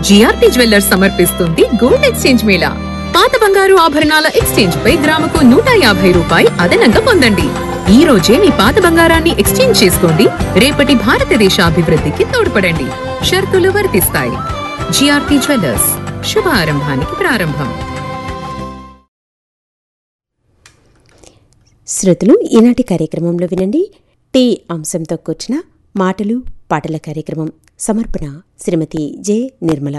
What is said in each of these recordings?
GRP jewellers సమర్పిస్తుంది gold exchange mela పాత బంగారు ఆభరణాల ఎక్స్చేంజ్ పై గ్రాముకు నూట యాభై రూపాయి అదనంగా పొందండి ఈ రోజే మీ పాత బంగారాన్ని ఎక్స్చేంజ్ చేసుకోండి రేపటి భారతదేశ అభివృద్ధికి తోడ్పడండి షరతులు వర్తిస్తాయి జిఆర్పి జ్యువెల్లర్స్ శుభ ఆరంభానికి ప్రారంభం శ్రోతలు ఈనాటి కార్యక్రమంలో వినండి టీ అంశంతో కూర్చిన మాటలు పాటల కార్యక్రమం సమర్పణ శ్రీమతి జె నిర్మల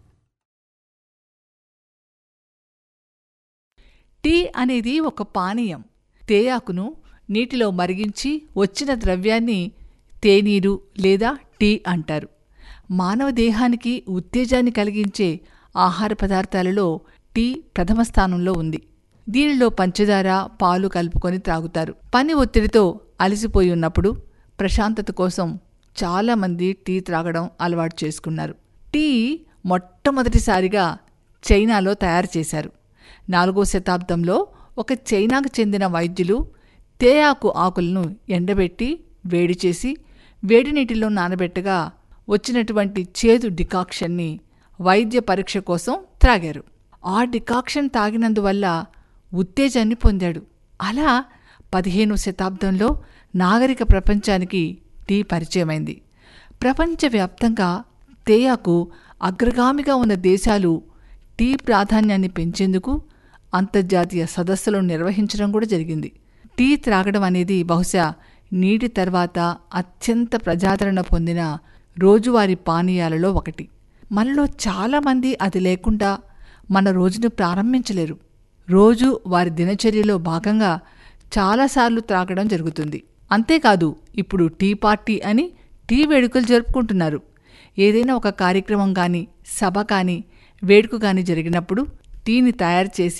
టీ అనేది ఒక పానీయం తేయాకును నీటిలో మరిగించి వచ్చిన ద్రవ్యాన్ని తేనీరు లేదా టీ అంటారు మానవ దేహానికి ఉత్తేజాన్ని కలిగించే ఆహార పదార్థాలలో టీ ప్రథమ స్థానంలో ఉంది దీనిలో పంచదార పాలు కలుపుకొని త్రాగుతారు పని ఒత్తిడితో అలసిపోయి ఉన్నప్పుడు ప్రశాంతత కోసం చాలామంది టీ త్రాగడం అలవాటు చేసుకున్నారు టీ మొట్టమొదటిసారిగా చైనాలో తయారు చేశారు నాలుగో శతాబ్దంలో ఒక చైనాకు చెందిన వైద్యులు తేయాకు ఆకులను ఎండబెట్టి వేడి చేసి వేడి నీటిలో నానబెట్టగా వచ్చినటువంటి చేదు డికాక్షన్ని వైద్య పరీక్ష కోసం త్రాగారు ఆ డికాక్షన్ తాగినందువల్ల ఉత్తేజాన్ని పొందాడు అలా పదిహేను శతాబ్దంలో నాగరిక ప్రపంచానికి టీ పరిచయమైంది ప్రపంచవ్యాప్తంగా తేయాకు అగ్రగామిగా ఉన్న దేశాలు టీ ప్రాధాన్యాన్ని పెంచేందుకు అంతర్జాతీయ సదస్సులను నిర్వహించడం కూడా జరిగింది టీ త్రాగడం అనేది బహుశా నీటి తర్వాత అత్యంత ప్రజాదరణ పొందిన రోజువారీ పానీయాలలో ఒకటి మనలో చాలామంది అది లేకుండా మన రోజును ప్రారంభించలేరు రోజు వారి దినచర్యలో భాగంగా చాలాసార్లు త్రాగడం జరుగుతుంది అంతేకాదు ఇప్పుడు టీ పార్టీ అని టీ వేడుకలు జరుపుకుంటున్నారు ఏదైనా ఒక కార్యక్రమం కానీ సభ కానీ వేడుక కానీ జరిగినప్పుడు టీని తయారు చేసి